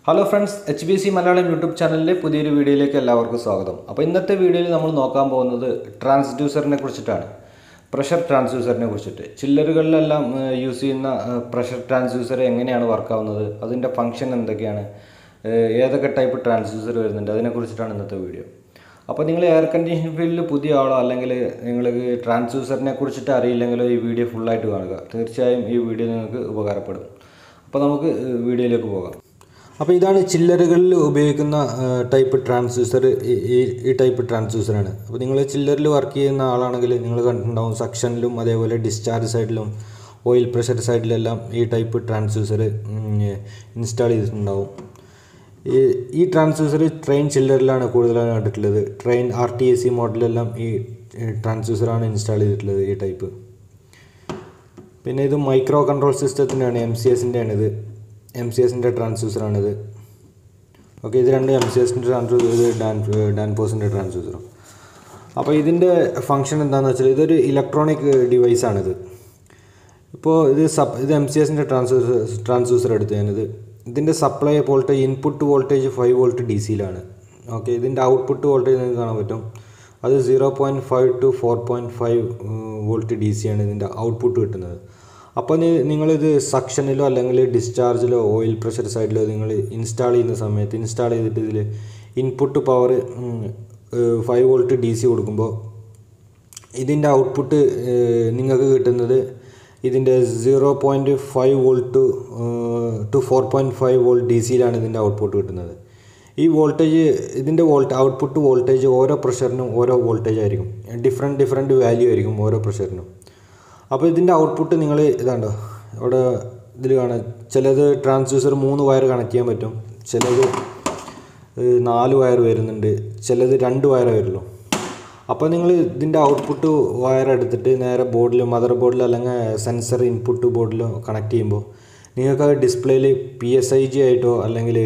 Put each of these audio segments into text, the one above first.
hello friends H B C Malayalam YouTube ചാനലിലെ പുതിയൊരു വീഡിയോയിലേക്ക് എല്ലാവർക്കും സ്വാഗതം അപ്പോൾ ഇന്നത്തെ വീഡിയോയിൽ നമ്മൾ നോക്കാൻ പോകുന്നത് ട്രാൻസ്ഡ്യൂസറിനെ കുറിച്ചിട്ടാണ് പ്രഷർ ട്രാൻസ്ഡ്യൂസറിനെ കുറിച്ചിട്ട് ചില്ലറുകളിലെല്ലാം യൂസ് ചെയ്യുന്ന പ്രഷർ ട്രാൻസ്ഡ്യൂസർ എങ്ങനെയാണ് വർക്കാവുന്നത് അതിൻ്റെ ഫംഗ്ഷൻ എന്തൊക്കെയാണ് ഏഹ് ഏതൊക്കെ ടൈപ്പ് ട്രാൻസ്ഡ്യൂസർ വരുന്നുണ്ട് അതിനെക്കുറിച്ചിട്ടാണ് ഇന്നത്തെ വീഡിയോ അപ്പോൾ നിങ്ങൾ എയർ കണ്ടീഷൻ ഫീൽഡിൽ പുതിയ ആളോ അല്ലെങ്കിൽ നിങ്ങൾക്ക് ട്രാൻസ്ഡ്യൂസറിനെ കുറിച്ചിട്ട് അറിയില്ലെങ്കിലോ ഈ വീഡിയോ ഫുള്ളായിട്ട് കാണുക തീർച്ചയായും ഈ വീഡിയോ നിങ്ങൾക്ക് ഉപകാരപ്പെടും അപ്പോൾ നമുക്ക് ഏഹ് വീഡിയോയിലേക്ക് പോകാം അപ്പോൾ ഇതാണ് ചില്ലറുകളിൽ ഉപയോഗിക്കുന്ന ടൈപ്പ് ട്രാൻസ്ഡ്യൂസർ ഈ ഈ ടൈപ്പ് ട്രാൻസ്ഡ്യൂസറാണ് അപ്പോൾ നിങ്ങൾ ചില്ലറിൽ വർക്ക് ചെയ്യുന്ന ആളാണെങ്കിൽ നിങ്ങൾ കണ്ടിട്ടുണ്ടാവും സക്ഷനിലും അതേപോലെ ഡിസ്ചാർജ് സൈഡിലും ഓയിൽ പ്രഷർ സൈഡിലെല്ലാം ഈ ടൈപ്പ് ട്രാൻസ്ഡ്യൂസർ ഇൻസ്റ്റാൾ ചെയ്തിട്ടുണ്ടാവും ഈ ഈ ട്രാൻസ്ഡ്യൂസർ ട്രെയിൻ ചില്ലറിലാണ് കൂടുതലായി കണ്ടിട്ടുള്ളത് Trane R T A C മോഡലെല്ലാം ഈ ട്രാൻസ്ഡ്യൂസറാണ് ഇൻസ്റ്റാൾ ചെയ്തിട്ടുള്ളത് ഈ ടൈപ്പ് പിന്നെ ഇത് മൈക്രോ കൺട്രോൾ സിസ്റ്റത്തിൻ്റെയാണ് എം സി എസിൻ്റെയാണ് ഇത് എം സി എസിൻ്റെ ട്രാൻസ്ഡ്യൂസറാണിത് ഓക്കെ ഇത് രണ്ട് എം സി എസിൻ്റെ ട്രാൻസ്ഡ്യൂസർ ഇത് ഡാൻ ഡാൻപോസിൻ്റെ ട്രാൻസ്ഡ്യൂസറും അപ്പോൾ ഇതിൻ്റെ ഫംഗ്ഷൻ എന്താണെന്ന് വെച്ചാൽ ഇതൊരു ഇലക്ട്രോണിക് ഡിവൈസാണിത് ഇപ്പോൾ ഇത് സപ് ഇത് എം സി എസിൻ്റെ ട്രാൻസ്ഡ്യൂസർ ട്രാൻസ്ഡ്യൂസർ എടുത്ത് ഞാനിത് ഇതിൻ്റെ supply voltage input voltage five volt D സിയിലാണ് ഓക്കെ ഇതിൻ്റെ ഔട്ട്പുട്ട് വോൾട്ടേജ് നിങ്ങൾക്ക് കാണാൻ പറ്റും അത് zero point five to four point five volt D C ആണ് ഇതിൻ്റെ ഔട്ട്പുട്ട് കിട്ടുന്നത് അപ്പോൾ നിങ്ങളിത് സക്ഷനിലോ അല്ലെങ്കിൽ ഡിസ്ചാർജിലോ ഓയിൽ പ്രഷർ സൈഡിലോ നിങ്ങൾ ഇൻസ്റ്റാൾ ചെയ്യുന്ന സമയത്ത് ഇൻസ്റ്റാൾ ചെയ്തിട്ട് ഇതിൽ input power five volt D C കൊടുക്കുമ്പോൾ ഇതിൻ്റെ ഔട്ട്പുട്ട് നിങ്ങൾക്ക് കിട്ടുന്നത് ഇതിൻ്റെ zero point five volt to four point five volt D സിയിലാണ് ഇതിൻ്റെ ഔട്ട്പുട്ട് കിട്ടുന്നത് ഈ വോൾട്ടേജ് ഇതിൻ്റെ വോൾട്ട് ഔട്ട്പുട്ട് വോൾട്ടേജ് ഓരോ പ്രഷറിനും ഓരോ വോൾട്ടേജ് ആയിരിക്കും ഡിഫറെൻറ്റ് ഡിഫറെൻറ്റ് വാല്യൂ ആയിരിക്കും ഓരോ പ്രഷറിനും അപ്പോൾ ഇതിൻ്റെ ഔട്ട്പുട്ട് നിങ്ങൾ ഇതാണ്ടോ അവിടെ ഇതിൽ കാണാം ചിലത് ട്രാൻസ്ഡ്യൂസർ മൂന്ന് വയർ കണക്ട് ചെയ്യാൻ പറ്റും ചിലത് നാല് വയർ വരുന്നുണ്ട് ചിലത് രണ്ട് വയറേ വരുള്ളൂ അപ്പോൾ നിങ്ങൾ ഇതിൻ്റെ ഔട്ട്പുട്ട് വയർ എടുത്തിട്ട് നേരെ ബോർഡിൽ മദർ ബോർഡിൽ അല്ലെങ്കിൽ സെൻസർ ഇൻപുട്ട് ബോർഡിലോ കണക്ട് ചെയ്യുമ്പോൾ നിങ്ങൾക്ക് അത് ഡിസ്പ്ലേയിൽ പി എസ് ഐ ജി ആയിട്ടോ അല്ലെങ്കിൽ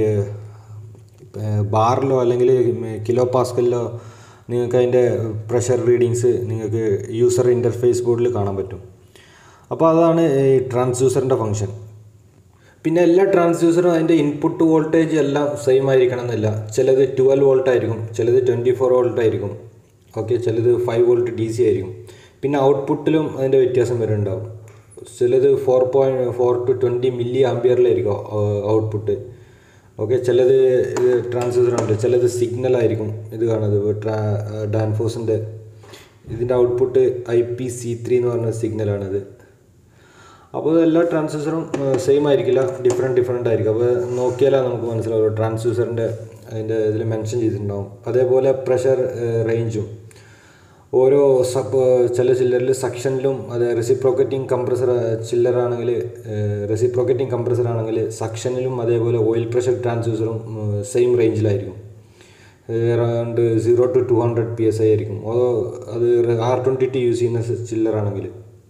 ബാറിലോ അല്ലെങ്കിൽ കിലോ പാസ്കലിലോ നിങ്ങൾക്ക് അതിൻ്റെ പ്രഷർ റീഡിങ്സ് നിങ്ങൾക്ക് യൂസർ ഇൻ്റർഫേസ് ബോർഡിൽ കാണാൻ പറ്റും അപ്പോൾ അതാണ് ഈ ട്രാൻസ്ഡ്യൂസറിൻ്റെ ഫംഗ്ഷൻ പിന്നെ എല്ലാ ട്രാൻസ്ഡ്യൂസറും അതിൻ്റെ ഇൻപുട്ട് വോൾട്ടേജ് എല്ലാം സെയിം ആയിരിക്കണം എന്നില്ല ചിലത് ട്വൽവ് വോൾട്ട് ആയിരിക്കും ചിലത് ട്വൻറ്റി ഫോർ വോൾട്ട് ആയിരിക്കും ഓക്കെ ചിലത് ഫൈവ് വോൾട്ട് ഡി സി ആയിരിക്കും പിന്നെ ഔട്ട്പുട്ടിലും അതിൻ്റെ വ്യത്യാസം വരുന്നുണ്ടാവും ചിലത് four point four to twenty milli ആംബിയറിലായിരിക്കും ഔട്ട്പുട്ട് ഓക്കെ ചിലത് ഇത് ട്രാൻസ്ഡ്യൂസർ ഉണ്ട് ചിലത് സിഗ്നൽ ആയിരിക്കും ഇത് കാണുന്നത് ട്രാ ഡാൻഫോസിൻ്റെ ഇതിൻ്റെ output I P C three എന്ന് പറഞ്ഞ സിഗ്നലാണിത് അപ്പോൾ എല്ലാ ട്രാൻസ്ഡ്യൂസറും സെയിം ആയിരിക്കില്ല ഡിഫറെൻറ്റ് ഡിഫറെൻ്റ് ആയിരിക്കും അപ്പോൾ നോക്കിയാലേ നമുക്ക് മനസ്സിലാവും ട്രാൻസ്ഡ്യൂസറിൻ്റെ അതിൻ്റെ ഇതിൽ മെൻഷൻ ചെയ്തിട്ടുണ്ടാവും അതേപോലെ പ്രഷർ റേഞ്ചും ഓരോ സബ് ചില ചില്ലറിൽ സക്ഷനിലും അത് റെസിപ്രോക്കറ്റിംഗ് കംപ്രസർ ചില്ലറാണെങ്കിൽ റെസിപ്രോക്കറ്റിംഗ് കംപ്രസർ ആണെങ്കിൽ സക്ഷനിലും അതേപോലെ ഓയിൽ പ്രഷർ ട്രാൻസ്ഡ്യൂസറും സെയിം റേഞ്ചിലായിരിക്കും around zero to two hundred P S I ആയിരിക്കും അതോ അത് ആർ ട്വൻറ്റി ടി യൂസ് ചെയ്യുന്ന ചില്ലറാണെങ്കിൽ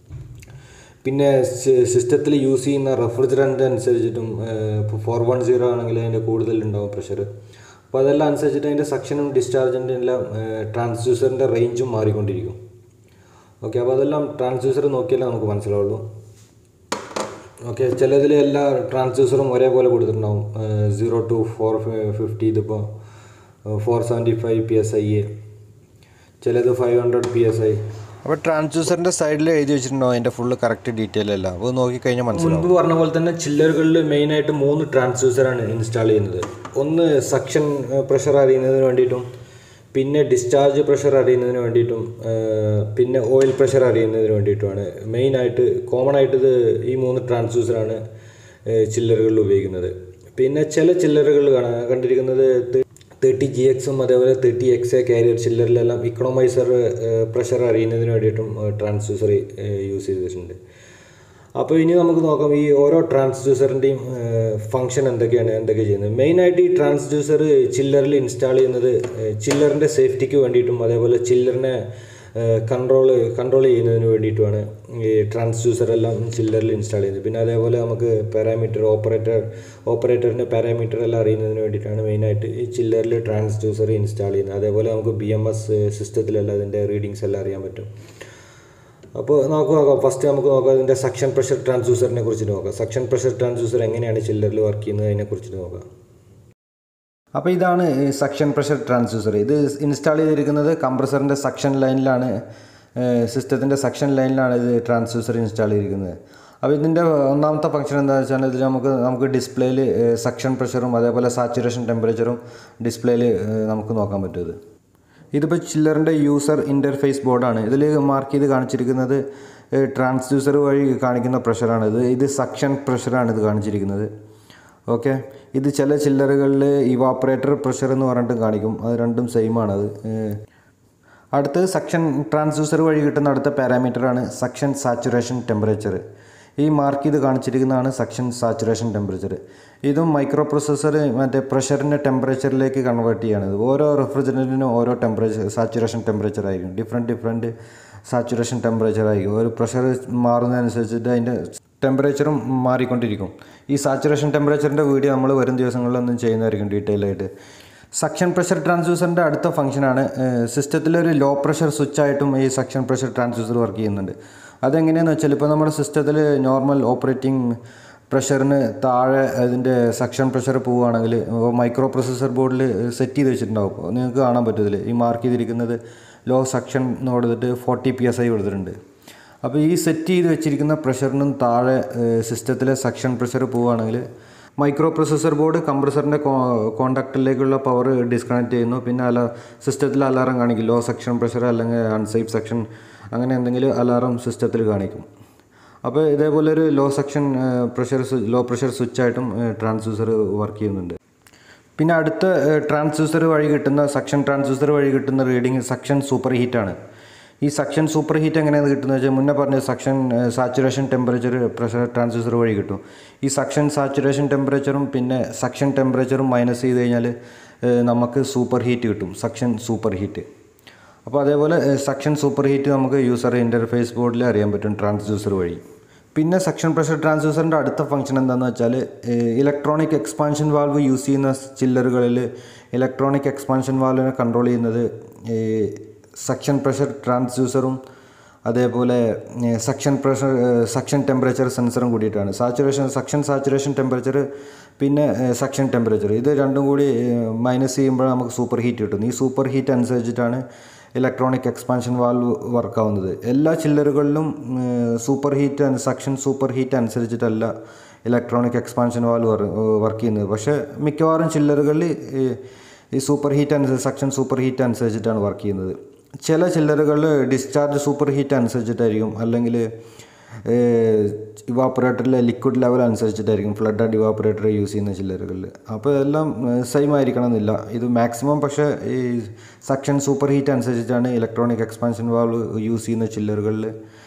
പിന്നെ സിസ്റ്റത്തിൽ യൂസ് ചെയ്യുന്ന റെഫ്രിജറൻ്റ് അനുസരിച്ചിട്ടും ഇപ്പോൾ ഫോർ വൺ സീറോ ആണെങ്കിൽ അതിൻ്റെ കൂടുതലുണ്ടാവും പ്രഷർ അപ്പോൾ അതെല്ലാം അനുസരിച്ചിട്ട് അതിൻ്റെ സക്ഷനും ഡിസ്ചാർജിൻ്റെ എല്ലാം ട്രാൻസ്ഡ്യൂസറിൻ്റെ റേഞ്ചും മാറിക്കൊണ്ടിരിക്കും ഓക്കെ അപ്പോൾ അതെല്ലാം ട്രാൻസ്ഡ്യൂസർ നോക്കിയാലേ നമുക്ക് മനസ്സിലാവുള്ളൂ ഓക്കെ ചിലതിൽ എല്ലാ ട്രാൻസ്ഡ്യൂസറും ഒരേപോലെ കൊടുത്തിട്ടുണ്ടാവും സീറോ ടു ഫോർ ഫിഫ്റ്റി ഇതിപ്പോൾ four seventy five P S I ചിലത് five hundred P S I അപ്പോൾ ട്രാൻസ്ഡ്യൂസറിൻ്റെ സൈഡിൽ എഴുതി വെച്ചിട്ടുണ്ടോ അതിൻ്റെ ഫുള്ള് കറക്റ്റ് ഡീറ്റെയിൽ അല്ല അപ്പോൾ നോക്കിക്കഴിഞ്ഞാൽ മനസ്സിലാവും മുൻപ് പറഞ്ഞ പോലെ തന്നെ ചില്ലറുകളിൽ മെയിനായിട്ട് മൂന്ന് ട്രാൻസ്ഡ്യൂസറാണ് ഇൻസ്റ്റാൾ ചെയ്യുന്നത് ഒന്ന് സക്ഷൻ പ്രഷർ അറിയുന്നതിന് വേണ്ടിയിട്ടും പിന്നെ ഡിസ്ചാർജ് പ്രഷർ അറിയുന്നതിന് വേണ്ടിയിട്ടും പിന്നെ ഓയിൽ പ്രഷർ അറിയുന്നതിന് വേണ്ടിയിട്ടുമാണ് മെയിനായിട്ട് കോമൺ ആയിട്ട് ഇത് ഈ മൂന്ന് ട്രാൻസ്ഡ്യൂസറാണ് ചില്ലറുകളിൽ ഉപയോഗിക്കുന്നത് പിന്നെ ചില ചില്ലറുകൾ കാണാൻ കണ്ടിരിക്കുന്നത് തേർട്ടി ജി എക്സും അതേപോലെ തേർട്ടി എക്സ് എ കാരിയർ ചില്ലറിലെല്ലാം ഇക്കണോമൈസർ പ്രഷർ അറിയുന്നതിന് വേണ്ടിയിട്ടും ട്രാൻസ്ഡ്യൂസർ യൂസ് ചെയ്തിട്ടുണ്ട് അപ്പോൾ ഇനി നമുക്ക് നോക്കാം ഈ ഓരോ ട്രാൻസ്ഡ്യൂസറിൻ്റെയും ഫംഗ്ഷൻ എന്തൊക്കെയാണ് എന്തൊക്കെ ചെയ്യുന്നത് മെയിനായിട്ട് ഈ ട്രാൻസ്ഡ്യൂസർ ചില്ലറിൽ ഇൻസ്റ്റാൾ ചെയ്യുന്നത് ചില്ലറിൻ്റെ സേഫ്റ്റിക്ക് വേണ്ടിയിട്ടും അതേപോലെ ചില്ലറിനെ കൺട്രോൾ കൺട്രോൾ ചെയ്യുന്നതിന് വേണ്ടിയിട്ടുമാണ് ഈ ട്രാൻസ്ഡ്യൂസർ എല്ലാം ചില്ലറിൽ ഇൻസ്റ്റാൾ ചെയ്യുന്നത് പിന്നെ അതേപോലെ നമുക്ക് പാരാമീറ്റർ ഓപ്പറേറ്റർ ഓപ്പറേറ്ററിൻ്റെ പാരാമീറ്റർ എല്ലാം അറിയുന്നതിന് വേണ്ടിയിട്ടാണ് മെയിനായിട്ട് ഈ ചില്ലറിൽ ട്രാൻസ്ഡ്യൂസർ ഇൻസ്റ്റാൾ ചെയ്യുന്നത് അതേപോലെ നമുക്ക് ബി എം എസ് സിസ്റ്റത്തിലെല്ലാം അതിൻ്റെ റീഡിങ്സ് എല്ലാം അറിയാൻ പറ്റും അപ്പോൾ നമുക്ക് നോക്കാം ഫസ്റ്റ് നമുക്ക് നോക്കാം ഇതിൻ്റെ സക്ഷൻ പ്രഷർ ട്രാൻസ്ഡ്യൂസറിനെ കുറിച്ച് നോക്കാം സക്ഷൻ പ്രഷർ ട്രാൻസ്ഡ്യൂസർ എങ്ങനെയാണ് ചില്ലറിൽ വർക്ക് ചെയ്യുന്നത് അതിനെക്കുറിച്ച് നോക്കാം അപ്പോൾ ഇതാണ് സക്ഷൻ പ്രഷർ ട്രാൻസ്ഡ്യൂസർ ഇത് ഇൻസ്റ്റാൾ ചെയ്തിരിക്കുന്നത് കംപ്രസറിൻ്റെ സക്ഷൻ ലൈനിലാണ് സിസ്റ്റത്തിൻ്റെ സക്ഷൻ ലൈനിലാണ് ഇത് ട്രാൻസ്ഡ്യൂസർ ഇൻസ്റ്റാൾ ചെയ്തിരിക്കുന്നത് അപ്പോൾ ഇതിൻ്റെ ഒന്നാമത്തെ ഫംഗ്ഷൻ എന്താണെന്ന് വെച്ചാൽ ഇതിൽ നമുക്ക് നമുക്ക് ഡിസ്പ്ലേയിൽ സക്ഷൻ പ്രഷറും അതേപോലെ സാച്ചുറേഷൻ ടെമ്പറേച്ചറും ഡിസ്പ്ലേയിൽ നമുക്ക് നോക്കാൻ പറ്റും ഇത് ഇതിപ്പോൾ ചില്ലറിൻ്റെ യൂസർ ഇൻ്റർഫേസ് ബോർഡാണ് ഇതിൽ മാർക്ക് ചെയ്ത് കാണിച്ചിരിക്കുന്നത് ട്രാൻസ്ഡ്യൂസർ വഴി കാണിക്കുന്ന പ്രഷറാണ് ഇത് ഇത് സക്ഷൻ പ്രഷറാണ് ഇത് കാണിച്ചിരിക്കുന്നത് ഓക്കെ ഇത് ചില ചില്ലറുകളിൽ ഇവാപ്പറേറ്റർ പ്രഷർ എന്ന് പറഞ്ഞിട്ട് കാണിക്കും അത് രണ്ടും സെയിം ആണത് അടുത്തത് സക്ഷൻ ട്രാൻസ്ഡ്യൂസർ വഴി കിട്ടുന്ന അടുത്ത പാരാമീറ്ററാണ് സക്ഷൻ സാച്ചുറേഷൻ ടെമ്പറേച്ചർ ഈ മാർക്ക് ചെയ്ത് കാണിച്ചിരിക്കുന്നതാണ് സക്ഷൻ സാച്ചുറേഷൻ ടെമ്പറേച്ചർ ഇതും മൈക്രോ പ്രൊസസ്സർ മറ്റേ പ്രഷറിൻ്റെ ടെമ്പറേച്ചറിലേക്ക് കൺവേർട്ട് ചെയ്യണത് ഓരോ റെഫ്രിജറൻറ്റിനും ഓരോ ടെമ്പറേച്ചർ സാച്ചുറേഷൻ ടെമ്പറേച്ചർ ആയിരിക്കും ഡിഫറെൻറ്റ് ഡിഫറെൻറ്റ് സാച്ചുറേഷൻ ടെമ്പറേച്ചർ ആയിരിക്കും ഒരു പ്രഷർ മാറുന്നതനുസരിച്ചിട്ട് അതിൻ്റെ ടെമ്പറേച്ചറും മാറിക്കൊണ്ടിരിക്കും ഈ സാച്ചുറേഷൻ ടെമ്പറേച്ചറിൻ്റെ വീഡിയോ നമ്മൾ വരും ദിവസങ്ങളിലൊന്നും ചെയ്യുന്നതായിരിക്കും ഡീറ്റെയിൽ ആയിട്ട് സക്ഷൻ പ്രഷർ ട്രാൻസ്ഡ്യൂസറിൻ്റെ അടുത്ത ഫംഗ്ഷനാണ് സിസ്റ്റത്തിലൊരു ലോ പ്രഷർ സ്വിച്ച് ആയിട്ടും ഈ സക്ഷൻ പ്രഷർ ട്രാൻസ്ഡ്യൂസർ വർക്ക് ചെയ്യുന്നുണ്ട് അതെങ്ങനെയാണെന്ന് വെച്ചാൽ ഇപ്പോൾ നമ്മുടെ സിസ്റ്റത്തിൽ നോർമൽ ഓപ്പറേറ്റിംഗ് പ്രഷറിന് താഴെ അതിൻ്റെ സക്ഷൻ പ്രഷർ പോവുകയാണെങ്കിൽ മൈക്രോ പ്രൊസസ്സർ ബോർഡിൽ സെറ്റ് ചെയ്ത് വെച്ചിട്ടുണ്ടാവും അപ്പോൾ നിങ്ങൾക്ക് കാണാൻ പറ്റും ഇതിൽ ഈ മാർക്ക് ചെയ്തിരിക്കുന്നത് ലോ സക്ഷൻ എന്ന് കൊടുത്തിട്ട് ഫോർട്ടി പി എസ് ഐ കൊടുത്തിട്ടുണ്ട് അപ്പോൾ ഈ സെറ്റ് ചെയ്ത് വെച്ചിരിക്കുന്ന പ്രഷറിനും താഴെ സിസ്റ്റത്തിലെ സക്ഷൻ പ്രഷർ പോവുകയാണെങ്കിൽ മൈക്രോ പ്രൊസസ്സർ ബോർഡ് കംപ്രസറിൻ്റെ കോണ്ടാക്റ്റിലേക്കുള്ള പവർ ഡിസ്കണക്ട് ചെയ്യുന്നു പിന്നെ അല സിസ്റ്റത്തിൽ അലാറം കാണിക്കും ലോ സെക്ഷൻ പ്രഷർ അല്ലെങ്കിൽ അൺസേഫ് സെക്ഷൻ അങ്ങനെ എന്തെങ്കിലും അലാറം സിസ്റ്റത്തിൽ കാണിക്കും അപ്പോൾ ഇതേപോലെ ഒരു low section pressure low pressure സ്വിച്ചായിട്ടും ട്രാൻസ്ഡ്യൂസർ വർക്ക് ചെയ്യുന്നുണ്ട് പിന്നെ അടുത്ത ട്രാൻസ്ഡ്യൂസർ വഴി കിട്ടുന്ന സക്ഷൻ ട്രാൻസ്ഡ്യൂസർ വഴി കിട്ടുന്ന റീഡിങ് സക്ഷൻ സൂപ്പർ ഹീറ്റാണ് ഈ സക്ഷൻ സൂപ്പർ ഹീറ്റ് എങ്ങനെയാണ് കിട്ടുന്നത് വെച്ചാൽ മുന്നേ പറഞ്ഞ suction saturation temperature pressure transducer വഴി കിട്ടും ഈ സക്ഷൻ സാച്ചുറേഷൻ ടെമ്പറേച്ചറും പിന്നെ സക്ഷൻ ടെമ്പറേച്ചറും മൈനസ് ചെയ്ത് കഴിഞ്ഞാൽ നമുക്ക് സൂപ്പർ ഹീറ്റ് കിട്ടും സക്ഷൻ സൂപ്പർ ഹീറ്റ് അപ്പോൾ അതേപോലെ സക്ഷൻ സൂപ്പർ ഹീറ്റ് നമുക്ക് യൂസർ ഇൻ്റർഫേസ് ബോർഡിൽ അറിയാൻ പറ്റും ട്രാൻസ്ഡ്യൂസർ വഴി പിന്നെ സക്ഷൻ പ്രഷർ ട്രാൻസ്ഡ്യൂസറിൻ്റെ അടുത്ത ഫംഗ്ഷൻ എന്താണെന്ന് വെച്ചാൽ ഇലക്ട്രോണിക് എക്സ്പാൻഷൻ വാൽവ് യൂസ് ചെയ്യുന്ന ചില്ലറുകളിൽ ഇലക്ട്രോണിക് എക്സ്പാൻഷൻ വാൽവിനെ കൺട്രോൾ ചെയ്യുന്നത് സക്ഷൻ പ്രഷർ ട്രാൻസ്ഡ്യൂസറും അതേപോലെ സക്ഷൻ പ്രഷർ സക്ഷൻ ടെമ്പറേച്ചർ സെൻസറും കൂടിയിട്ടാണ് സാച്ചുറേഷൻ സക്ഷൻ സാച്ചുറേഷൻ ടെമ്പറേച്ചർ പിന്നെ സക്ഷൻ ടെമ്പറേച്ചർ ഇത് രണ്ടും കൂടി മൈനസ് ചെയ്യുമ്പോൾ നമുക്ക് സൂപ്പർ ഹീറ്റ് കിട്ടും ഈ സൂപ്പർ ഹീറ്റ് അനുസരിച്ചിട്ടാണ് ഇലക്ട്രോണിക് എക്സ്പാൻഷൻ വാൽവ് വർക്കാവുന്നത് എല്ലാ ചില്ലറുകളിലും super heat suction super heat അനുസരിച്ചിട്ടല്ല ഇലക്ട്രോണിക് എക്സ്പാൻഷൻ വാൽവ് വർക്ക് ചെയ്യുന്നത് പക്ഷേ മിക്കവാറും ചില്ലറുകളിൽ ഈ സൂപ്പർ ഹീറ്റ് അനുസരിച്ച് സക്ഷൻ സൂപ്പർ ഹീറ്റ് അനുസരിച്ചിട്ടാണ് വർക്ക് ചെയ്യുന്നത് ചില ചില്ലറുകളിൽ ഡിസ്ചാർജ് സൂപ്പർ ഹീറ്റ് അനുസരിച്ചിട്ടായിരിക്കും അല്ലെങ്കിൽ ഇവാപ്പറേറ്ററിലെ ലിക്വിഡ് ലെവൽ അനുസരിച്ചിട്ടായിരിക്കും ഫ്ലഡ് ഇവാപ്പറേറ്റർ യൂസ് ചെയ്യുന്ന ചില്ലറുകളിൽ അപ്പോൾ എല്ലാം സെയിം ആയിരിക്കണം എന്നില്ല ഇത് മാക്സിമം പക്ഷേ ഈ സക്ഷൻ സൂപ്പർ ഹീറ്റ് അനുസരിച്ചിട്ടാണ് ഇലക്ട്രോണിക് എക്സ്പാൻഷൻ വാൾവ് യൂസ് ചെയ്യുന്ന ചില്ലറുകളിൽ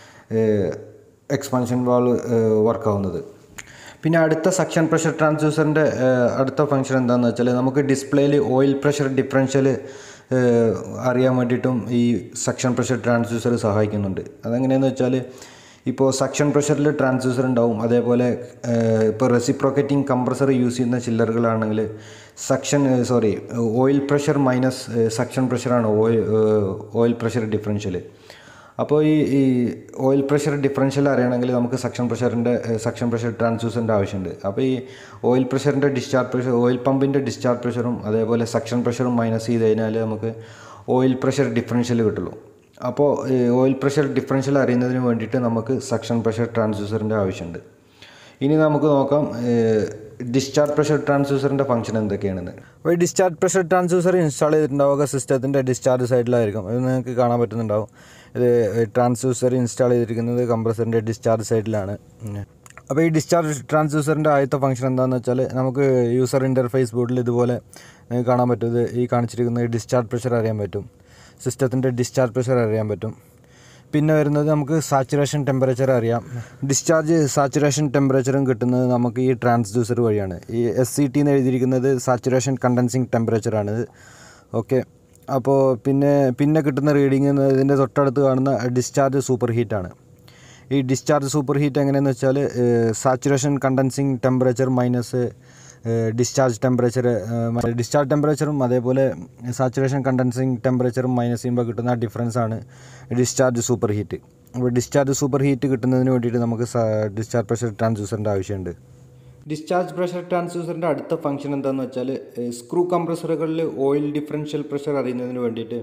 എക്സ്പാൻഷൻ വാൾവ് വർക്കാവുന്നത് പിന്നെ അടുത്ത സക്ഷൻ പ്രഷർ ട്രാൻസ്ഡ്യൂസറിൻ്റെ അടുത്ത ഫംഗ്ഷൻ എന്താണെന്ന് വെച്ചാൽ നമുക്ക് ഡിസ്പ്ലേയിൽ ഓയിൽ പ്രഷർ ഡിഫറൻഷ്യൽ അറിയാൻ വേണ്ടിയിട്ടും ഈ സക്ഷൻ പ്രഷർ ട്രാൻസ്ഡ്യൂസർ സഹായിക്കുന്നുണ്ട് അതെങ്ങനെയെന്ന് വെച്ചാൽ ഇപ്പോൾ സക്ഷൻ പ്രഷറിൽ ട്രാൻസ്ഡ്യൂസർ ഉണ്ടാവും അതേപോലെ ഇപ്പോൾ റെസിപ്രോക്കറ്റിംഗ് കംപ്രസർ യൂസ് ചെയ്യുന്ന ചില്ലറുകളാണെങ്കിൽ suction sorry oil pressure minus suction പ്രഷറാണ് ഓയിൽ ഓയിൽ പ്രഷർ ഡിഫറൻഷ്യൽ അപ്പോൾ ഈ ഈ ഓയിൽ പ്രഷർ ഡിഫറൻഷ്യൽ അറിയണമെങ്കിൽ നമുക്ക് സക്ഷൻ പ്രഷറിൻ്റെ സക്ഷൻ പ്രഷർ ട്രാൻസ്ഡ്യൂസറിൻ്റെ ആവശ്യമുണ്ട് അപ്പോൾ ഈ ഓയിൽ പ്രഷറിൻ്റെ ഡിസ്ചാർജ് പ്രഷർ ഓയിൽ പമ്പിൻ്റെ ഡിസ്ചാർജ് പ്രഷറും അതേപോലെ സക്ഷൻ പ്രഷറും മൈനസ് ചെയ്ത് കഴിഞ്ഞാൽ നമുക്ക് ഓയിൽ പ്രഷർ ഡിഫറൻഷ്യൽ കിട്ടുള്ളൂ അപ്പോൾ ഓയിൽ പ്രഷർ ഡിഫറൻഷ്യൽ അറിയുന്നതിന് വേണ്ടിയിട്ട് നമുക്ക് സക്ഷൻ പ്രഷർ ട്രാൻസ്ഡ്യൂസറിൻ്റെ ആവശ്യമുണ്ട് ഇനി നമുക്ക് നോക്കാം ഡിസ്ചാർജ് പ്രഷർ ട്രാൻസ്ഡ്യൂസറിൻ്റെ ഫംഗ്ഷൻ എന്തൊക്കെയാണെന്ന് അപ്പോൾ ഈ ഡിസ്ചാർജ് പ്രഷർ ട്രാൻസ്ഡ്യൂസർ ഇൻസ്റ്റാൾ ചെയ്തിട്ടുണ്ടാവുക സിസ്റ്റത്തിൻ്റെ ഡിസ്ചാർജ് സൈഡിലായിരിക്കും അത് നിങ്ങൾക്ക് കാണാൻ പറ്റുന്നുണ്ടാവും ഇത് ട്രാൻസ്ഡ്യൂസർ ഇൻസ്റ്റാൾ ചെയ്തിരിക്കുന്നത് കംപ്രസറിൻ്റെ ഡിസ്ചാർജ് സൈഡിലാണ് അപ്പോൾ ഈ ഡിസ്ചാർജ് ട്രാൻസ്ഡ്യൂസറിൻ്റെ ആദ്യത്തെ ഫംഗ്ഷൻ എന്താണെന്ന് വെച്ചാൽ നമുക്ക് യൂസർ ഇൻ്റർഫേസ് ബോർഡിൽ ഇതുപോലെ നിങ്ങൾക്ക് കാണാൻ പറ്റും ഇത് ഈ കാണിച്ചിരിക്കുന്ന ഡിസ്ചാർജ് പ്രഷർ അറിയാൻ പറ്റും സിസ്റ്റത്തിൻ്റെ ഡിസ്ചാർജ് പ്രഷർ അറിയാൻ പറ്റും പിന്നെ വരുന്നത് നമുക്ക് സാച്ചുറേഷൻ ടെമ്പറേച്ചർ അറിയാം ഡിസ്ചാർജ് സാച്ചുറേഷൻ ടെമ്പറേച്ചറും കിട്ടുന്നത് നമുക്ക് ഈ ട്രാൻസ്ഡ്യൂസർ വഴിയാണ് ഈ എസ് സി ടി എന്ന് എഴുതിയിരിക്കുന്നത് സാച്ചുറേഷൻ കണ്ടൻസിങ് ടെമ്പറേച്ചറാണ് ഓക്കെ അപ്പോൾ പിന്നെ പിന്നെ കിട്ടുന്ന റീഡിങ് ഇതിൻ്റെ തൊട്ടടുത്ത് കാണുന്ന ഡിസ്ചാർജ് സൂപ്പർ ഹീറ്റാണ് ഈ ഡിസ്ചാർജ് സൂപ്പർ ഹീറ്റ് എങ്ങനെയെന്ന് വെച്ചാൽ saturation condensing temperature minus discharge temperature discharge ടെമ്പറേച്ചറും അതേപോലെ സാച്ചുറേഷൻ കണ്ടൻസിങ് ടെമ്പറേച്ചറും മൈനസ് ചെയ്യുമ്പോൾ കിട്ടുന്ന ഡിഫറൻസ് ആണ് ഡിസ്ചാർജ് സൂപ്പർ ഹീറ്റ് അപ്പോൾ ഡിസ്ചാർജ് സൂപ്പർ ഹീറ്റ് കിട്ടുന്നതിന് വേണ്ടിയിട്ട് നമുക്ക് ഡിസ്ചാർജ് പ്രഷർ ട്രാൻസ്ഡ്യൂസറിൻ്റെ ആവശ്യമുണ്ട് ഡിസ്ചാർജ് പ്രഷർ ട്രാൻസ്ഡ്യൂസറിൻ്റെ അടുത്ത ഫംഗ്ഷൻ എന്താണെന്ന് വെച്ചാൽ സ്ക്രൂ കംപ്രസറുകളിൽ ഓയിൽ ഡിഫറൻഷ്യൽ പ്രഷർ അറിയുന്നതിന് വേണ്ടിയിട്ട്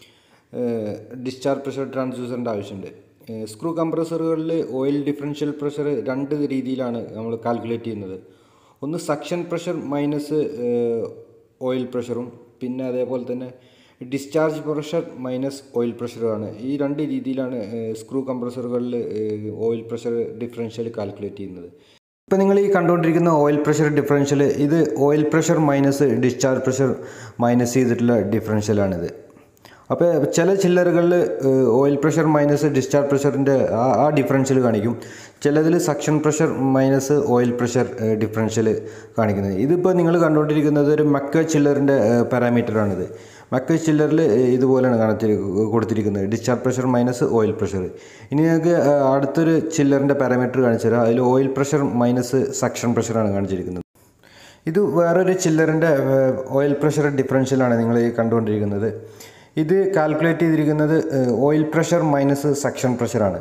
ഡിസ്ചാർജ് പ്രഷർ ട്രാൻസ്ഡ്യൂസറിൻ്റെ ആവശ്യമുണ്ട് സ്ക്രൂ കംപ്രസറുകളിൽ ഓയിൽ ഡിഫറൻഷ്യൽ പ്രഷർ രണ്ട് രീതിയിലാണ് നമ്മൾ കാൽക്കുലേറ്റ് ചെയ്യുന്നത് ഒന്ന് സക്ഷൻ പ്രഷർ മൈനസ് ഓയിൽ പ്രഷറും പിന്നെ അതേപോലെ തന്നെ ഡിസ്ചാർജ് പ്രഷർ മൈനസ് ഓയിൽ പ്രഷറുമാണ് ഈ രണ്ട് രീതിയിലാണ് സ്ക്രൂ കംപ്രസറുകളിൽ ഓയിൽ പ്രഷർ ഡിഫറൻഷ്യൽ കാൽക്കുലേറ്റ് ചെയ്യുന്നത് ഇപ്പോൾ നിങ്ങൾ ഈ കണ്ടുകൊണ്ടിരിക്കുന്ന ഓയിൽ പ്രഷർ ഡിഫറൻഷ്യൽ ഇത് oil pressure minus discharge pressure minus ചെയ്തിട്ടുള്ള ഡിഫറൻഷ്യലാണിത് അപ്പോൾ ചില ചില്ലറുകളിൽ ഓയിൽ പ്രഷർ മൈനസ് ഡിസ്ചാർജ് പ്രഷറിൻ്റെ ആ ആ ഡിഫറൻഷ്യൽ കാണിക്കും ചിലതിൽ suction pressure minus oil pressure differential കാണിക്കുന്നത് ഇതിപ്പോൾ നിങ്ങൾ കണ്ടുകൊണ്ടിരിക്കുന്നത് ഒരു മക്ക ചില്ലറിൻ്റെ പാരാമീറ്ററാണിത് മക്ക ചില്ലറിൽ ഇതുപോലെയാണ് കാണിച്ചിരി കൊടുത്തിരിക്കുന്നത് discharge pressure minus oil pressure ഇനി ഞങ്ങൾക്ക് അടുത്തൊരു ചില്ലറിൻ്റെ പാരാമീറ്റർ കാണിച്ചു തരാം അതിൽ ഓയിൽ പ്രഷർ മൈനസ് സക്ഷൻ പ്രഷറാണ് കാണിച്ചിരിക്കുന്നത് ഇത് വേറൊരു ചില്ലറിൻ്റെ ഓയിൽ പ്രഷർ ഡിഫറൻഷ്യലാണ് നിങ്ങൾ ഈ കണ്ടുകൊണ്ടിരിക്കുന്നത് ഇത് കാൽക്കുലേറ്റ് ചെയ്തിരിക്കുന്നത് ഓയിൽ പ്രഷർ മൈനസ് സക്ഷൻ പ്രഷറാണ്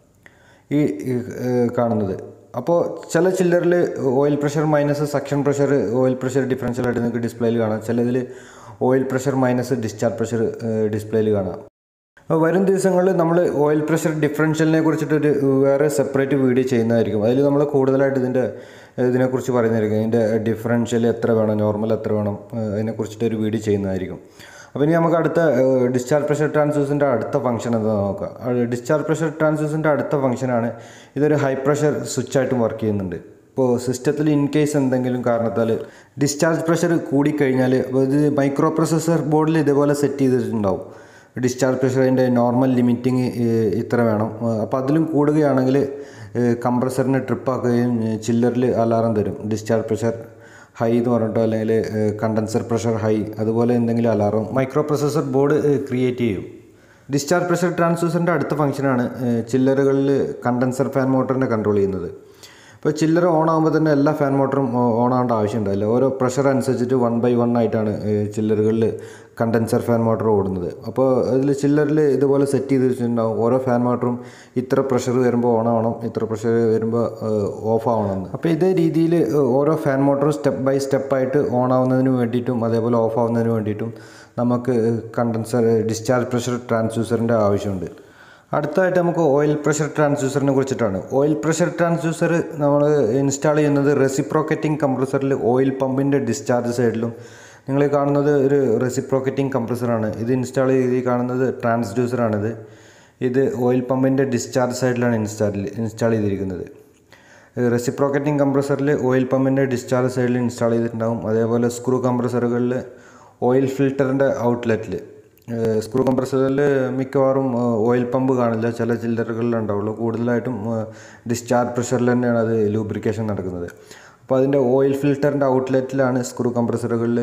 ഈ കാണുന്നത് അപ്പോൾ ചില ചില്ലറിൽ oil pressure minus suction pressure oil pressure ഡിഫറൻഷ്യലായിട്ട് നിങ്ങൾക്ക് ഡിസ്പ്ലേയിൽ കാണാം ചിലതിൽ oil pressure minus discharge pressure ഡിസ്പ്ലേയിൽ കാണാം വരും ദിവസങ്ങളിൽ നമ്മൾ ഓയിൽ പ്രഷർ ഡിഫറൻഷ്യലിനെ കുറിച്ചിട്ടൊരു വേറെ സെപ്പറേറ്റ് വീഡിയോ ചെയ്യുന്നതായിരിക്കും അതിൽ നമ്മൾ കൂടുതലായിട്ട് ഇതിൻ്റെ ഇതിനെക്കുറിച്ച് പറയുന്നതായിരിക്കും ഇതിൻ്റെ ഡിഫറൻഷ്യൽ എത്ര വേണം നോർമൽ എത്ര വേണം അതിനെക്കുറിച്ചിട്ടൊരു വീഡിയോ ചെയ്യുന്നതായിരിക്കും അപ്പോൾ ഇനി നമുക്ക് അടുത്ത ഡിസ്ചാർജ് പ്രഷർ ട്രാൻസ്ഡ്യൂസിൻ്റെ അടുത്ത ഫംഗ്ഷൻ എന്താ നോക്കാം ഡിസ്ചാർജ് പ്രഷർ ട്രാൻസ്ഡ്യൂസിൻ്റെ അടുത്ത ഫംഗ്ഷനാണ് ഇതൊരു ഹൈ പ്രഷർ സ്വിച്ചായിട്ടും വർക്ക് ചെയ്യുന്നുണ്ട് ഇപ്പോൾ സിസ്റ്റത്തിൽ ഇൻ കേസ് എന്തെങ്കിലും കാരണത്താൽ ഡിസ്ചാർജ് പ്രഷർ കൂടിക്കഴിഞ്ഞാൽ ഇത് മൈക്രോ പ്രൊസസ്സർ ബോർഡിൽ ഇതേപോലെ സെറ്റ് ചെയ്തിട്ടുണ്ടാവും ഡിസ്ചാർജ് പ്രഷറിൻ്റെ നോർമൽ ലിമിറ്റിങ് ഇത്ര വേണം അപ്പോൾ അതിലും കൂടുകയാണെങ്കിൽ കംപ്രസറിനെ ട്രിപ്പാക്കുകയും ചില്ലറിൽ അലാറം തരും ഡിസ്ചാർജ് പ്രഷർ ഹൈ എന്ന് പറഞ്ഞിട്ടോ അല്ലെങ്കിൽ കണ്ടൻസർ പ്രഷർ ഹൈ അതുപോലെ എന്തെങ്കിലും alarm micro processor board create ചെയ്യും ഡിസ്ചാർജ് പ്രഷർ ട്രാൻസ്ഡ്യൂസറിൻ്റെ അടുത്ത ഫംഗ്ഷനാണ് ചില്ലറുകളിൽ കണ്ടൻസർ ഫാൻ മോട്ടറിനെ കൺട്രോൾ ചെയ്യുന്നത് ഇപ്പോൾ ചില്ലർ ഓൺ ആകുമ്പോൾ തന്നെ എല്ലാ ഫാൻ മോട്ടറും ഓൺ ആവേണ്ട ആവശ്യമുണ്ടാവില്ല ഓരോ പ്രഷർ അനുസരിച്ചിട്ട് വൺ ബൈ വൺ ആയിട്ടാണ് ചില്ലറുകളിൽ കണ്ടൻസർ ഫാൻ മോട്ടർ ഓടുന്നത് അപ്പോൾ അതിൽ ചില്ലറിൽ ഇതുപോലെ സെറ്റ് ചെയ്ത് വെച്ചിട്ടുണ്ടാവും ഓരോ ഫാൻ മോട്ടറും ഇത്ര പ്രഷർ വരുമ്പോൾ ഓൺ ആവണം ഇത്ര പ്രഷർ വരുമ്പോൾ ഓഫ് ആവണം എന്ന് അപ്പോൾ ഇതേ രീതിയിൽ ഓരോ ഫാൻ മോട്ടറും സ്റ്റെപ്പ് ബൈ സ്റ്റെപ്പായിട്ട് ഓൺ ആവുന്നതിന് വേണ്ടിയിട്ടും അതേപോലെ ഓഫ് ആവുന്നതിന് വേണ്ടിയിട്ടും നമുക്ക് കണ്ടൻസർ ഡിസ്ചാർജ് പ്രഷർ ട്രാൻസ്ഡ്യൂസറിൻ്റെ ആവശ്യമുണ്ട് അടുത്തതായിട്ട് നമുക്ക് ഓയിൽ പ്രഷർ ട്രാൻസ്ഡ്യൂസറിനെ കുറിച്ചിട്ടാണ് ഓയിൽ പ്രഷർ ട്രാൻസ്ഡ്യൂസർ നമ്മൾ ഇൻസ്റ്റാൾ ചെയ്യുന്നത് റെസിപ്രോക്കറ്റിംഗ് കംപ്രസറിൽ ഓയിൽ പമ്പിൻ്റെ ഡിസ്ചാർജ് സൈഡിലും നിങ്ങൾ കാണുന്നത് ഒരു റെസിപ്രോക്കറ്റിംഗ് കംപ്രസറാണ് ഇത് ഇൻസ്റ്റാൾ ചെയ്ത് കാണുന്നത് ട്രാൻസ്ഡ്യൂസറാണിത് ഇത് ഓയിൽ പമ്പിൻ്റെ ഡിസ്ചാർജ് സൈഡിലാണ് ഇൻസ്റ്റാൾ ഇൻസ്റ്റാൾ ചെയ്തിരിക്കുന്നത് റെസിപ്രോക്കറ്റിംഗ് കംപ്രസറിൽ ഓയിൽ പമ്പിൻ്റെ ഡിസ്ചാർജ് സൈഡിൽ ഇൻസ്റ്റാൾ ചെയ്തിട്ടുണ്ടാകും അതേപോലെ സ്ക്രൂ കംപ്രസറുകളിൽ ഓയിൽ ഫിൽറ്ററിൻ്റെ ഔട്ട്ലെറ്റിൽ സ്ക്രൂ കംപ്രസറിൽ മിക്കവാറും ഓയിൽ പമ്പ് കാണില്ല ചില ചില്ലറുകളിൽ ഉണ്ടാവുള്ളൂ കൂടുതലായിട്ടും ഡിസ്ചാർജ് പ്രഷറിൽ തന്നെയാണ് അത് ലൂബ്രിക്കേഷൻ നടക്കുന്നത് അപ്പോൾ അതിൻ്റെ ഓയിൽ ഫിൽറ്ററിൻ്റെ ഔട്ട്ലെറ്റിലാണ് സ്ക്രൂ കംപ്രസറുകളിൽ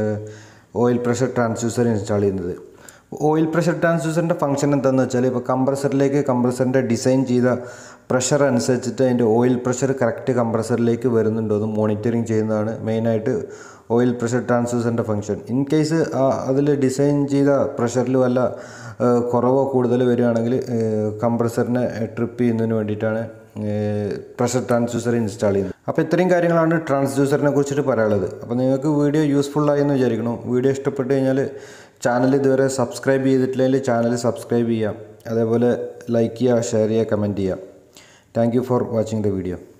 ഓയിൽ പ്രഷർ ട്രാൻസ്ഡ്യൂസർ ഇൻസ്റ്റാൾ ചെയ്യുന്നത് ഓയിൽ പ്രഷർ ട്രാൻസ്ഡ്യൂസറിൻ്റെ ഫംഗ്ഷൻ എന്താണെന്ന് വെച്ചാൽ ഇപ്പോൾ കംപ്രസറിലേക്ക് കംപ്രസറിൻ്റെ ഡിസൈൻ ചെയ്ത പ്രഷർ അനുസരിച്ചിട്ട് അതിൻ്റെ ഓയിൽ പ്രഷർ കറക്റ്റ് കംപ്രസറിലേക്ക് വരുന്നുണ്ടോ എന്ന് മോണിറ്ററിങ് ചെയ്യുന്നതാണ് മെയിനായിട്ട് ഓയിൽ പ്രഷർ ട്രാൻസ്ഡ്യൂസറിൻ്റെ ഫംഗ്ഷൻ ഇൻ കേസ് അതിൽ ഡിസൈൻ ചെയ്ത പ്രഷറിൽ വല്ല കുറവോ കൂടുതൽ വരികയാണെങ്കിൽ കംപ്രസറിനെ ട്രിപ്പ് ചെയ്യുന്നതിന് വേണ്ടിയിട്ടാണ് പ്രഷർ ട്രാൻസ്ഡ്യൂസർ ഇൻസ്റ്റാൾ ചെയ്യുന്നത് അപ്പോൾ ഇത്രയും കാര്യങ്ങളാണ് ട്രാൻസ്ഡ്യൂസറിനെ കുറിച്ചിട്ട് പറയാനുള്ളത് അപ്പോൾ നിങ്ങൾക്ക് വീഡിയോ യൂസ്ഫുൾ ആയി എന്ന് വിചാരിക്കണം വീഡിയോ ഇഷ്ടപ്പെട്ട് കഴിഞ്ഞാൽ ചാനൽ ഇതുവരെ സബ്സ്ക്രൈബ് ചെയ്തിട്ടില്ലെങ്കിൽ ചാനൽ സബ്സ്ക്രൈബ് ചെയ്യാം അതേപോലെ ലൈക്ക് ചെയ്യുക ഷെയർ ചെയ്യുക കമൻറ്റ് ചെയ്യുക thank you for watching the video